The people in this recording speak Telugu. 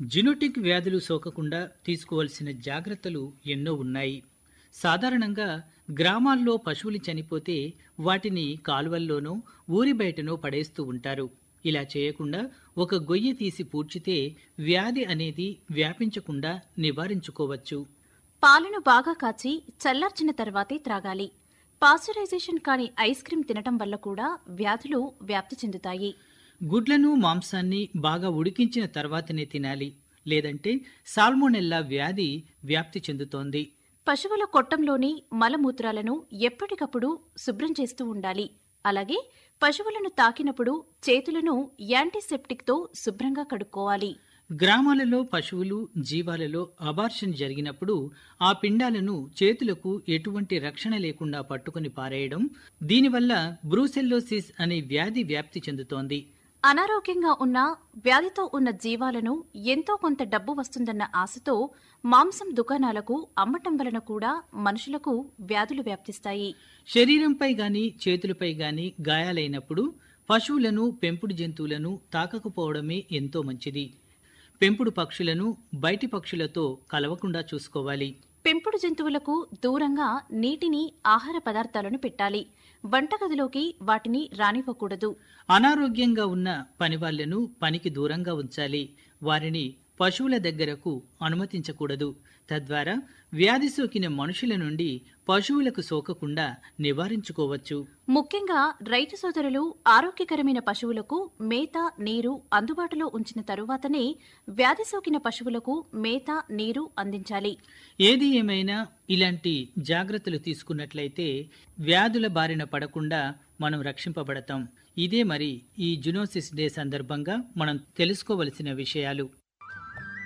జినోటిక్ వ్యాధులు సోకకుండా తీసుకోవాల్సిన జాగ్రత్తలు ఎన్నో ఉన్నాయి సాధారణంగా గ్రామాల్లో పశువులు చనిపోతే వాటిని కాలువల్లోనో ఊరి బయటనో పడేస్తూ ఉంటారు ఇలా చేయకుండా ఒక గొయ్యి తీసి పూడ్చితే వ్యాధి అనేది వ్యాపించకుండా నివారించుకోవచ్చు పాలను బాగా కాచి చల్లార్చిన తర్వాతే త్రాగాలి పాశ్చరైజేషన్ కాని ఐస్ క్రీం తినటం వల్ల కూడా వ్యాధులు వ్యాప్తి చెందుతాయి గుడ్లను మాంసాన్ని బాగా ఉడికించిన తర్వాతనే తినాలి లేదంటే సాల్మోనెల్లా వ్యాధి వ్యాప్తి చెందుతోంది పశువుల కొట్టంలోని మలమూత్రాలను ఎప్పటికప్పుడు శుభ్రం చేస్తూ ఉండాలి అలాగే పశువులను తాకినప్పుడు చేతులను యాంటీసెప్టిక్తో శుభ్రంగా కడుక్కోవాలి గ్రామాలలో పశువులు జీవాలలో అబార్షన్ జరిగినప్పుడు ఆ పిండాలను చేతులకు ఎటువంటి రక్షణ లేకుండా పట్టుకుని పారేయడం దీనివల్ల బ్రూసెల్లోసిస్ అనే వ్యాధి వ్యాప్తి చెందుతోంది అనారోగ్యంగా ఉన్న వ్యాధితో ఉన్న జీవాలను ఎంతో కొంత డబ్బు వస్తుందన్న ఆశతో మాంసం దుకాణాలకు అమ్మటం వలన కూడా మనుషులకు వ్యాధులు వ్యాప్తిస్తాయి శరీరంపై గాని చేతులపై గాని గాయాలైనప్పుడు పశువులను పెంపుడు జంతువులను తాకకపోవడమే ఎంతో మంచిది పెంపుడు పక్షులను బయటి పక్షులతో కలవకుండా చూసుకోవాలి పెంపుడు జంతువులకు దూరంగా నీటిని ఆహార పదార్థాలను పెట్టాలి వంటగదిలోకి వాటిని రానివ్వకూడదు అనారోగ్యంగా ఉన్న పనివాళ్లను పనికి దూరంగా ఉంచాలి వారిని పశువుల దగ్గరకు అనుమతించకూడదు తద్వారా వ్యాధి సోకిన మనుషుల నుండి పశువులకు సోకకుండా నివారించుకోవచ్చు ముఖ్యంగా రైతు సోదరులు ఆరోగ్యకరమైన పశువులకు మేత నీరు అందుబాటులో ఉంచిన తరువాతనే వ్యాధి సోకిన పశువులకు మేత నీరు అందించాలి ఏది ఏమైనా ఇలాంటి జాగ్రత్తలు తీసుకున్నట్లయితే వ్యాధుల బారిన పడకుండా మనం రక్షింపబడతాం ఇదే మరి ఈ జునోసిస్ డే సందర్భంగా మనం తెలుసుకోవలసిన విషయాలు